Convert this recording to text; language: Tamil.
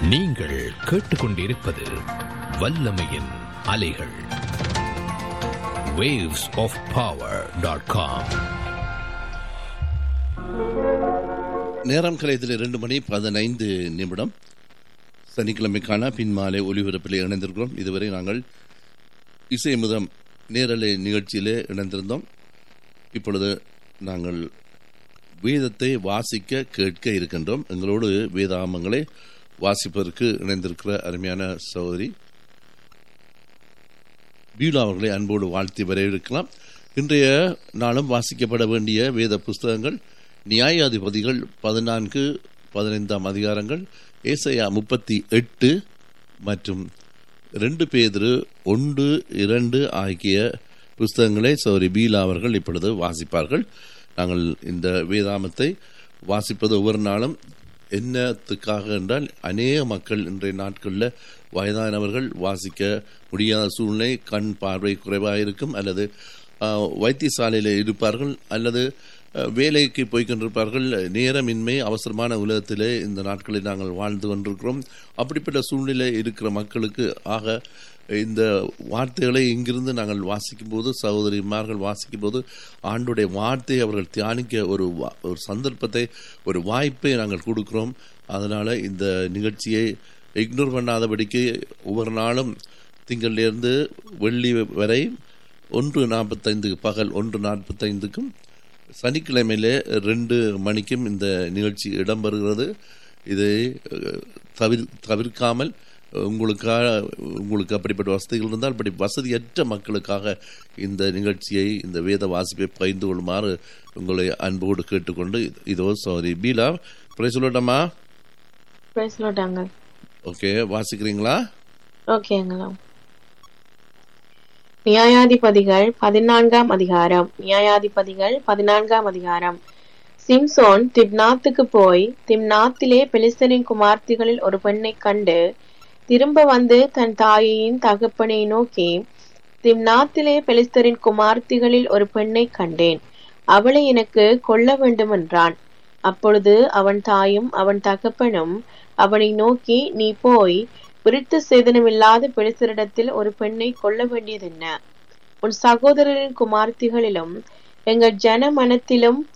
நீங்கள் கேட்டுக்கொண்டிருப்பது வல்லமையின் அலைகள் waves of power.com நேரம் கலையத்தில் இரண்டு மணி பதினைந்து நிமிடம் சனிக்கிழமைக்கான பின்மாலை ஒலிபரப்பில் இணைந்திருக்கிறோம் இதுவரை நாங்கள் இசை முதம் நேரலை நிகழ்ச்சியிலே இணைந்திருந்தோம் இப்பொழுது நாங்கள் வேதத்தை வாசிக்க கேட்க இருக்கின்றோம் எங்களோடு வேதாமங்களை வாசிப்பதற்கு இணைந்திருக்கிற அருமையான சகோதரி பீலா அவர்களை அன்போடு வாழ்த்தி வரவேற்கலாம் இன்றைய நாளும் வாசிக்கப்பட வேண்டிய வேத புஸ்தகங்கள் நியாயாதிபதிகள் பதினான்கு பதினைந்தாம் அதிகாரங்கள் ஏசையா முப்பத்தி எட்டு மற்றும் ரெண்டு பேதிரு ஒன்று இரண்டு ஆகிய புஸ்தகங்களை சௌரி பீலா அவர்கள் இப்பொழுது வாசிப்பார்கள் நாங்கள் இந்த வேதாமத்தை வாசிப்பது ஒவ்வொரு நாளும் என்னத்துக்காக என்றால் அநேக மக்கள் இன்றைய நாட்களில் வயதானவர்கள் வாசிக்க முடியாத சூழ்நிலை கண் பார்வை குறைவாக இருக்கும் அல்லது ஆஹ், வைத்தியசாலையில் இருப்பார்கள் அல்லது அஹ், வேலைக்கு போய்கொண்டிருப்பார்கள் நேரமின்மை அவசரமான உலகத்திலே இந்த நாட்களில் நாங்கள் வாழ்ந்து கொண்டிருக்கிறோம் அப்படிப்பட்ட சூழ்நிலை இருக்கிற மக்களுக்கு ஆக இந்த வார்த்தைகளை இங்கிருந்து நாங்கள் வாசிக்கும்போது சகோதரிமார்கள் வாசிக்கும்போது ஆண்டுடைய வார்த்தையை அவர்கள் தியானிக்க ஒரு வா- ஒரு சந்தர்ப்பத்தை ஒரு வாய்ப்பை நாங்கள் கொடுக்கிறோம் அதனால இந்த நிகழ்ச்சியை இக்னோர் பண்ணாதபடிக்கு ஒவ்வொரு நாளும் திங்களிலிருந்து வெள்ளி வரை ஒன்று நாற்பத்தைந்துக்கு பகல் ஒன்று நாற்பத்தைந்துக்கும் சனிக்கிழமையிலே ரெண்டு மணிக்கும் இந்த நிகழ்ச்சி இடம்பெறுகிறது இதை அஹ், தவிர் தவிர்க்காமல் உங்களுக்காக உங்களுக்கு அப்படிப்பட்ட வசதிகள் இருந்தால் அப்படி வசதியற்ற மக்களுக்காக இந்த நிகழ்ச்சியை இந்த வேத வாசிப்பை பகிர்ந்து கொள்ளுமாறு உங்களை அன்போடு கேட்டுக்கொண்டு இதோ சாரி பீலா பிறை சொல்லட்டமா பேசலட்டாங்க ஓகே வாசிக்கிறீங்களா ஓகேங்களா நியாயாதிபதிகள் பதினான்காம் அதிகாரம் நியாயாதிபதிகள் பதினான்காம் அதிகாரம் சிம்சோன் திம்னாத்துக்கு போய் திம்னாத்திலே பெலிஸ்தரின் குமார்த்திகளில் ஒரு பெண்ணைக் கண்டு திரும்ப வந்து தன் தாயையின் தகப்பனை நோக்கி திம்னாத்திலே பெலிஸ்தரின் குமார்த்திகளில் ஒரு பெண்ணைக் கண்டேன் அவளை எனக்கு கொல்ல வேண்டுமென்றான் அப்பொழுது அவன் தாயும் அவன் தகப்பனும் அவனை நோக்கி நீ போய் விருத்த சேதனமில்லாத பெலிஸ்தரிடத்தில் ஒரு பெண்ணை கொல்ல வேண்டியதென்ன உன் சகோதரரின் குமார்த்திகளிலும் எங்கள் ஜன மனத்திலும்